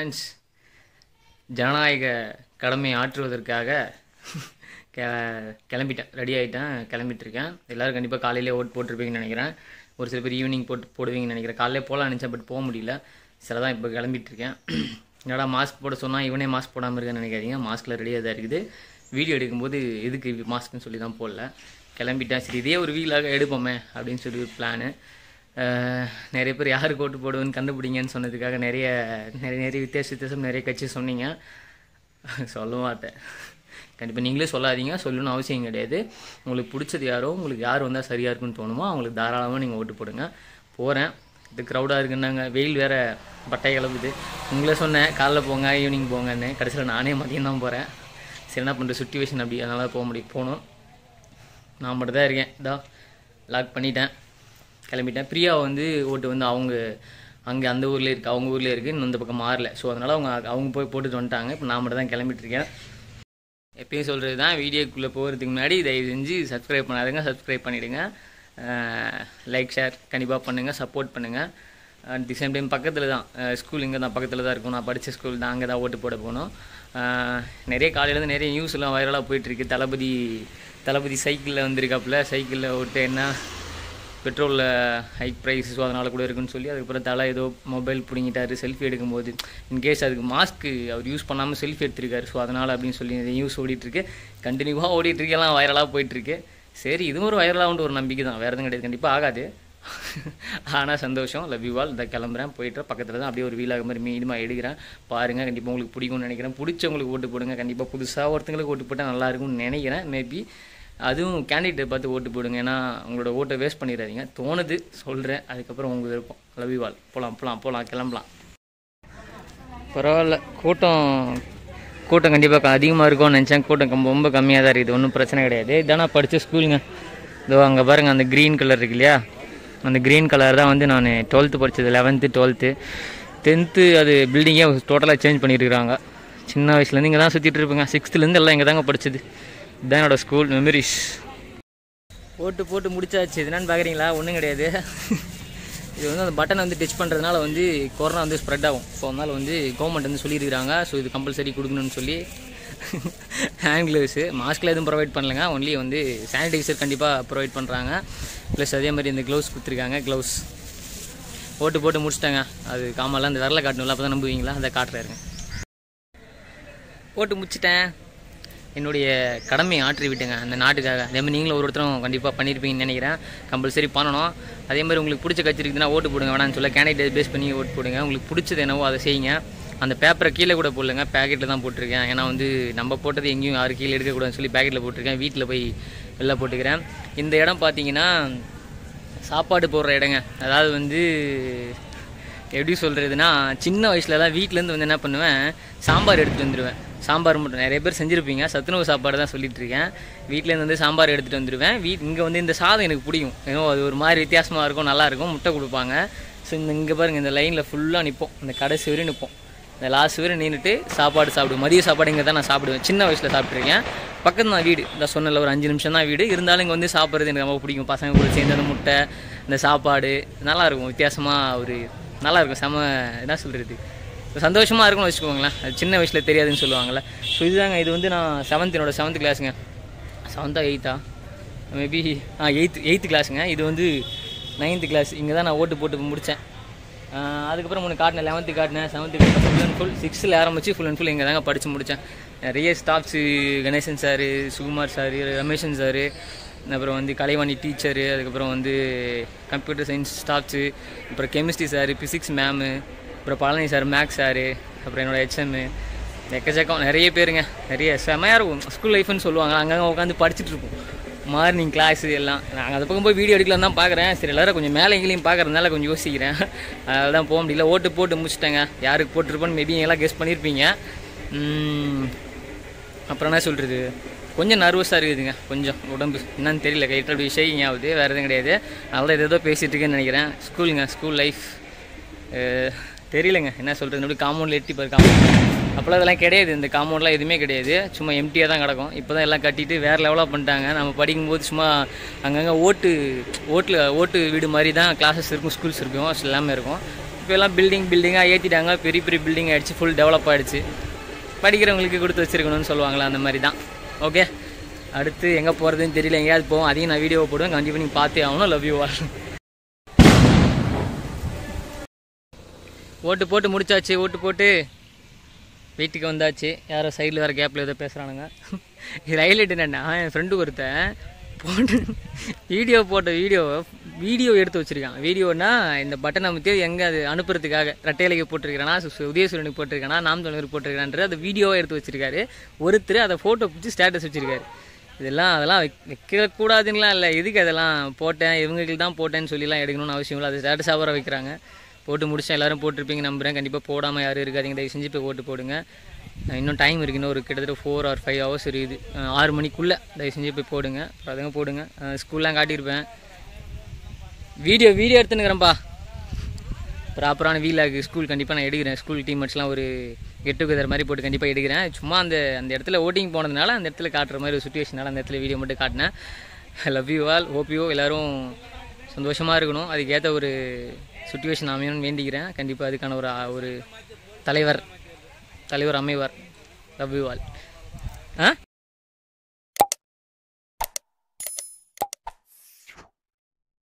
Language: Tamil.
ஃப்ரெண்ட்ஸ் ஜனநாயக கடமை ஆற்றுவதற்காக கெ கிளம்பிட்டேன் ரெடி ஆகிட்டேன் கிளம்பிட்டு இருக்கேன் எல்லோரும் கண்டிப்பாக காலையிலே ஓட் போட்டிருப்பீங்கன்னு நினைக்கிறேன் ஒரு சில பேர் ஈவினிங் போட்டு போடுவீங்கன்னு நினைக்கிறேன் காலையிலே போகலாம் நினச்சேன் பட் போக முடியல சில தான் இப்போ கிளம்பிட்டு இருக்கேன் என்னடா மாஸ்க் போட சொன்னால் இவனே மாஸ்க் போடாமல் இருக்கேன்னு நினைக்காதீங்க மாஸ்கில் ரெடியாக தான் இருக்குது வீடியோ எடுக்கும்போது எதுக்கு மாஸ்க்னு சொல்லி தான் போடல கிளம்பிட்டேன் சரி இதே ஒரு வீலாக எடுப்போமே அப்படின்னு சொல்லி ஒரு பிளானு நிறைய பேர் யாருக்கு ஓட்டு போடுவேன்னு கண்டுபிடிங்கன்னு சொன்னதுக்காக நிறைய நிறைய நிறைய வித்தியாச வித்தியாசம் நிறைய கட்சி சொன்னீங்க சொல்ல மாட்டேன் கண்டிப்பாக நீங்களே சொல்லாதீங்க சொல்லணும்னு அவசியம் கிடையாது உங்களுக்கு பிடிச்சது யாரோ உங்களுக்கு யார் வந்தால் சரியாக இருக்குன்னு தோணுமோ அவங்களுக்கு தாராளமாக நீங்கள் ஓட்டு போடுங்க போகிறேன் இது க்ரௌடாக இருக்குன்னாங்க வெயில் வேறு பட்டை கிளம்புது உங்களே சொன்னேன் காலைல போங்க ஈவினிங் போங்கன்னு கடைசியில் நானே மதியம் தான் போகிறேன் சரி என்ன பண்ணுற சுச்சுவேஷன் அப்படி அதனால போக முடியும் போகணும் நான் மட்டும் தான் இருக்கேன் இதா லாக் பண்ணிட்டேன் கிளம்பிட்டேன் பிரியா வந்து ஓட்டு வந்து அவங்க அங்கே அந்த ஊரில் இருக்குது அவங்க ஊரில் இருக்குது இன்னும் இந்த பக்கம் மாறல ஸோ அதனால் அவங்க அவங்க போய் போட்டுட்டு வந்துட்டாங்க இப்போ நான் மட்டும் தான் கிளம்பிட்டு இருக்கேன் எப்பயும் சொல்கிறது தான் வீடியோக்குள்ளே போகிறதுக்கு முன்னாடி தயவு செஞ்சு சப்ஸ்கிரைப் பண்ணாதுங்க சப்ஸ்கிரைப் பண்ணிவிடுங்க லைக் ஷேர் கண்டிப்பாக பண்ணுங்கள் சப்போர்ட் பண்ணுங்கள் அட் தி சேம் டைம் பக்கத்தில் தான் ஸ்கூல் இங்கே தான் பக்கத்தில் தான் இருக்கும் நான் படித்த ஸ்கூல் தான் அங்கே தான் ஓட்டு போட போகணும் நிறைய காலையிலேருந்து நிறைய நியூஸ் எல்லாம் வைரலாக போயிட்டுருக்கு தளபதி தளபதி சைக்கிளில் வந்திருக்காப்புல சைக்கிளில் ஓட்டு என்ன பெட்ரோலில் ஹைக் ப்ரைஸ் ஸோ அதனால் கூட இருக்குன்னு சொல்லி அதுக்கப்புறம் தலை ஏதோ மொபைல் பிடிங்கிட்டாரு செல்ஃபி எடுக்கும்போது இன்கேஸ் அதுக்கு மாஸ்க்கு அவர் யூஸ் பண்ணாமல் செல்ஃபி எடுத்திருக்காரு ஸோ அதனால் அப்படின்னு சொல்லி நியூஸ் ஓடிட்டுருக்கு கண்டினியூவாக ஓடிட்டுருக்கு எல்லாம் வைரலாக போயிட்டுருக்கு சரி இதுவும் ஒரு வைரலாகுன்ற ஒரு நம்பிக்கை தான் வேறு எதுவும் கிடையாது கண்டிப்பாக ஆகாது ஆனால் சந்தோஷம் லவ் யூ ஆல் இந்த கிளம்புறேன் போயிட்டு பக்கத்தில் தான் அப்படியே ஒரு வீலாக மாதிரி மீடியமாக எடுக்கிறேன் பாருங்கள் கண்டிப்பாக உங்களுக்கு பிடிக்கும்னு நினைக்கிறேன் பிடிச்சவங்களுக்கு ஓட்டு போடுங்க கண்டிப்பாக புதுசாக ஒருத்தங்களுக்கு ஓட்டு போட்டால் நல்லா இருக்கும்னு நினைக்கிறேன் மேபி அதுவும் கேண்டிடேட்டை பார்த்து ஓட்டு போடுங்க ஏன்னா உங்களோட ஓட்டை வேஸ்ட் பண்ணிடாதீங்க தோணுது சொல்கிறேன் அதுக்கப்புறம் உங்கள் விருப்பம் லவ் யூ ஆல் போகலாம் போகலாம் போகலாம் கிளம்பலாம் பரவாயில்ல கூட்டம் கூட்டம் கண்டிப்பாக அதிகமாக இருக்கும்னு நினச்சேன் கூட்டம் ரொம்ப ரொம்ப கம்மியாக தான் இருக்குது ஒன்றும் பிரச்சனை கிடையாது இதானா படித்த ஸ்கூலுங்க இதோ அங்கே பாருங்கள் அந்த க்ரீன் கலர் இருக்கு இல்லையா அந்த க்ரீன் கலர் தான் வந்து நான் டுவெல்த்து படித்தது லெவன்த்து டுவெல்த்து டென்த்து அது பில்டிங்கே டோட்டலாக சேஞ்ச் பண்ணியிருக்கிறாங்க சின்ன வயசுலேருந்து இங்கே தான் சுற்றிட்டு இருப்பேங்க சிக்ஸ்த்துலேருந்து எல்லாம் இங்கே தாங்க படித்தது இதுதான் என்னோடய ஸ்கூல் மெமரிஸ் போட்டு போட்டு முடிச்சாச்சு இது என்னன்னு பார்க்குறீங்களா ஒன்றும் கிடையாது இது வந்து அந்த பட்டனை வந்து டச் பண்ணுறதுனால வந்து கொரோனா வந்து ஸ்ப்ரெட் ஆகும் ஸோ அதனால் வந்து கவர்மெண்ட் வந்து சொல்லியிருக்கிறாங்க ஸோ இது கம்பல்சரி கொடுக்கணும்னு சொல்லி ஹேண்ட் க்ளவுஸு மாஸ்கில் எதுவும் ப்ரொவைட் பண்ணலங்க ஒன்லி வந்து சானிடைசர் கண்டிப்பாக ப்ரொவைட் பண்ணுறாங்க ப்ளஸ் அதே மாதிரி இந்த க்ளவுஸ் கொடுத்துருக்காங்க க்ளவுஸ் போட்டு போட்டு முடிச்சிட்டாங்க அது காமெல்லாம் அந்த விரலை காட்டணும்ல அப்போ தான் நம்புவீங்களா அதை காட்டுறாருங்க போட்டு முடிச்சிட்டேன் என்னுடைய கடமையை ஆற்றி விட்டுங்க அந்த நாட்டுக்காக அதே மாதிரி நீங்களும் ஒரு ஒருத்தரும் கண்டிப்பாக பண்ணியிருப்பீங்கன்னு நினைக்கிறேன் கம்பல்சரி பண்ணணும் அதே மாதிரி உங்களுக்கு பிடிச்ச கட்சி இருக்குதுன்னா ஓட்டு போடுங்க வேணாம்னு சொல்ல கேண்டிடேட் பேஸ் பண்ணி ஓட்டு போடுங்க உங்களுக்கு பிடிச்சது என்னவோ அதை செய்யுங்க அந்த பேப்பரை கீழே கூட போடலங்க பேக்கெட்டில் தான் போட்டிருக்கேன் ஏன்னா வந்து நம்ம போட்டது எங்கேயும் யாரும் கீழே எடுக்கக்கூடாதுன்னு சொல்லி பேக்கெட்டில் போட்டிருக்கேன் வீட்டில் போய் வெளில போட்டுக்கிறேன் இந்த இடம் பார்த்தீங்கன்னா சாப்பாடு போடுற இடங்க அதாவது வந்து எப்படி சொல்கிறதுனா சின்ன வயசுலலாம் வீட்டிலேருந்து வந்து என்ன பண்ணுவேன் சாம்பார் எடுத்துகிட்டு வந்துடுவேன் சாம்பார் மட்டும் நிறைய பேர் செஞ்சுருப்பீங்க சத்துணவு சாப்பாடு தான் சொல்லிட்டு இருக்கேன் வீட்டிலேருந்து வந்து சாம்பார் எடுத்துகிட்டு வந்துடுவேன் வீட் இங்கே வந்து இந்த சாதம் எனக்கு பிடிக்கும் ஏன்னா அது ஒரு மாதிரி வித்தியாசமாக இருக்கும் நல்லாயிருக்கும் முட்டை கொடுப்பாங்க ஸோ இந்த இங்கே பாருங்கள் இந்த லைனில் ஃபுல்லாக நிற்போம் இந்த கடைசி வரையும் நிற்போம் இந்த லாஸ்ட் வரை நின்றுட்டு சாப்பாடு சாப்பிடுவேன் மதிய சாப்பாடு இங்கே தான் நான் சாப்பிடுவேன் சின்ன வயசில் சாப்பிட்ருக்கேன் பக்கத்து தான் வீடு இந்த சொன்னல ஒரு அஞ்சு நிமிஷம் தான் வீடு இருந்தாலும் இங்கே வந்து சாப்பிட்றது எனக்கு ரொம்ப பிடிக்கும் பசங்க கூட சேர்ந்து அந்த முட்டை இந்த சாப்பாடு நல்லாயிருக்கும் வித்தியாசமாக ஒரு நல்லாயிருக்கும் செம என்ன சொல்கிறது சந்தோஷமாக இருக்கும்னு வச்சுக்கோங்களேன் அது சின்ன வயசில் தெரியாதுன்னு சொல்லுவாங்கள்ல ஸோ இதுதாங்க இது வந்து நான் செவன்த் என்னோட செவன்த் கிளாஸுங்க செவன்த்தா எயித்தா மேபி ஆ எயித்து எயித்து கிளாஸுங்க இது வந்து நைன்த்து கிளாஸ் இங்கே தான் நான் ஓட்டு போட்டு முடித்தேன் அதுக்கப்புறம் ஒன்று காட்டினேன் லெவன்த்து காட்டினேன் செவன்த்து காட்டினேன் ஃபுல் அண்ட் ஃபுல் சிக்ஸ்த்தில் ஆரம்பிச்சு ஃபுல் அண்ட் ஃபுல் இங்கே தாங்க படித்து முடித்தேன் நிறைய staffs Ganesan sir Sukumar sir Rameshan sir அப்புறம் வந்து கலைவாணி டீச்சரு அதுக்கப்புறம் வந்து கம்ப்யூட்டர் சயின்ஸ் ஸ்டாஃப்ஸு அப்புறம் கெமிஸ்ட்ரி சார் ஃபிசிக்ஸ் மேமு அப்புறம் பழனி சார் மேக்ஸ் சார் அப்புறம் என்னோடய ஹெச்எம்மு எக்கச்சக்கம் நிறைய பேருங்க நிறைய செமையாக இருக்கும் ஸ்கூல் லைஃப்னு சொல்லுவாங்க அங்கங்கே உட்காந்து படிச்சுட்டு இருப்போம் மார்னிங் கிளாஸு எல்லாம் நாங்கள் அந்த பக்கம் போய் வீடியோ எடுக்கலாம் தான் பார்க்குறேன் சரி எல்லோரும் கொஞ்சம் மேலே எங்கேயும் பார்க்குறதுனால கொஞ்சம் யோசிக்கிறேன் அதனால தான் போக முடியல ஓட்டு போட்டு முடிச்சிட்டேங்க யாருக்கு போட்டிருப்போன்னு மேபி எல்லாம் கெஸ் பண்ணியிருப்பீங்க அப்புறம் என்ன சொல்கிறது கொஞ்சம் நர்வஸாக இருக்குதுங்க கொஞ்சம் உடம்பு என்னன்னு தெரியல கைட்டு அப்படி ஷேக்கிங் ஆகுது வேறு எதுவும் கிடையாது அதனால் ஏதோ பேசிகிட்டு இருக்கேன்னு நினைக்கிறேன் ஸ்கூலுங்க ஸ்கூல் லைஃப் தெரியலங்க என்ன சொல்கிறது இப்படி காம்பவுண்டில் எட்டி பாரு காம்பவுண்ட் அப்போல்லாம் இதெல்லாம் கிடையாது இந்த காம்பவுண்ட்லாம் எதுவுமே கிடையாது சும்மா எம்டியாக தான் கிடக்கும் இப்போ தான் எல்லாம் கட்டிட்டு வேறு லெவலாக பண்ணிட்டாங்க நம்ம படிக்கும்போது சும்மா அங்கங்கே ஓட்டு ஓட்டில் ஓட்டு வீடு மாதிரி தான் கிளாஸஸ் இருக்கும் ஸ்கூல்ஸ் இருக்கும் எல்லாமே இருக்கும் இப்போ எல்லாம் பில்டிங் பில்டிங்காக ஏற்றிட்டாங்க பெரிய பெரிய பில்டிங் ஆகிடுச்சு ஃபுல் டெவலப் ஆகிடுச்சு படிக்கிறவங்களுக்கு கொடுத்து வச்சிருக்கணும்னு சொல்லுவாங்களே அந்த மாதிரி தான் ஓகே அடுத்து எங்கே போகிறதுன்னு தெரியல எங்கேயாவது போவோம் அதையும் நான் வீடியோ போடுவேன் கண்டிப்பாக நீங்கள் பார்த்தே ஆகணும் லவ் யூ ஆல் ஓட்டு போட்டு முடிச்சாச்சு ஓட்டு போட்டு வீட்டுக்கு வந்தாச்சு யாரோ சைடில் வேறு கேப்பில் ஏதோ பேசுகிறானுங்க இது ஹைலைட் என்னென்னா என் ஃப்ரெண்டு ஒருத்தன் போட்டு வீடியோ போட்ட வீடியோ வீடியோ எடுத்து வச்சுருக்கான் வீடியோனா இந்த பட்டன் அமைத்தி எங்கே அது அனுப்புறதுக்காக ரெட்டையிலைக்கு போட்டிருக்கானா சு- உதயசூரனுக்கு போட்டிருக்கானா நாம் தமிழருக்கு போட்டிருக்கான்றது அந்த வீடியோவை எடுத்து வச்சிருக்காரு ஒருத்தர் அதை ஃபோட்டோ பிடிச்சி ஸ்டேட்டஸ் வச்சிருக்காரு இதெல்லாம் அதெல்லாம் வைக்க- வைக்கக்கூடாதுன்னுலாம் இல்லை எதுக்கு அதெல்லாம் போட்டேன் இவங்களுக்கு தான் போட்டேன்னு சொல்லிலாம் எடுக்கணும்னு அவசியம் இல்லை அது ஸ்டேட்டஸாக வர வைக்கிறாங்க போட்டு முடிச்சா எல்லாரும் போட்டிருப்பீங்க நம்புறேன் கண்டிப்பாக போடாமல் யாரும் இருக்காதீங்க தயவு செஞ்சு போய் ஓட்டு போடுங்க அஹ் இன்னும் டைம் இருக்கு இன்னும் ஒரு கிட்டத்தட்ட ஃபோர் ஆர் ஃபைவ் ஹவர்ஸ் இருக்குது அஹ் ஆறு மணிக்குள்ளே தயவு செஞ்சு போய் போடுங்க அப்புறம் அதுங்க போடுங்க ஸ்கூல்லாம் காட்டியிருப்பேன் வீடியோ வீடியோ எடுத்துனுக்கிறேன்ப்பா ப்ராப்பரான வீலாக ஸ்கூல் கண்டிப்பாக நான் எடுக்கிறேன் ஸ்கூல் டீம்மேட்ஸ்லாம் ஒரு கெட் டுகெதர் மாதிரி போட்டு கண்டிப்பாக எடுக்கிறேன் சும்மா அந்த அந்த இடத்துல ஓட்டிங் போனதுனால அந்த இடத்துல காட்டுற மாதிரி ஒரு சுச்சுவேஷனால அந்த இடத்துல வீடியோ மட்டும் காட்டினேன் love you all hope you எல்லோரும் சந்தோஷமாக இருக்கணும் அதுக்கேற்ற ஒரு சுச்சுவேஷன் அமையணும்னு வேண்டிக்கிறேன் கண்டிப்பாக அதுக்கான ஒரு ஒரு தலைவர் தலைவர் அமைவார் லவ் யூ ஆல் ஆ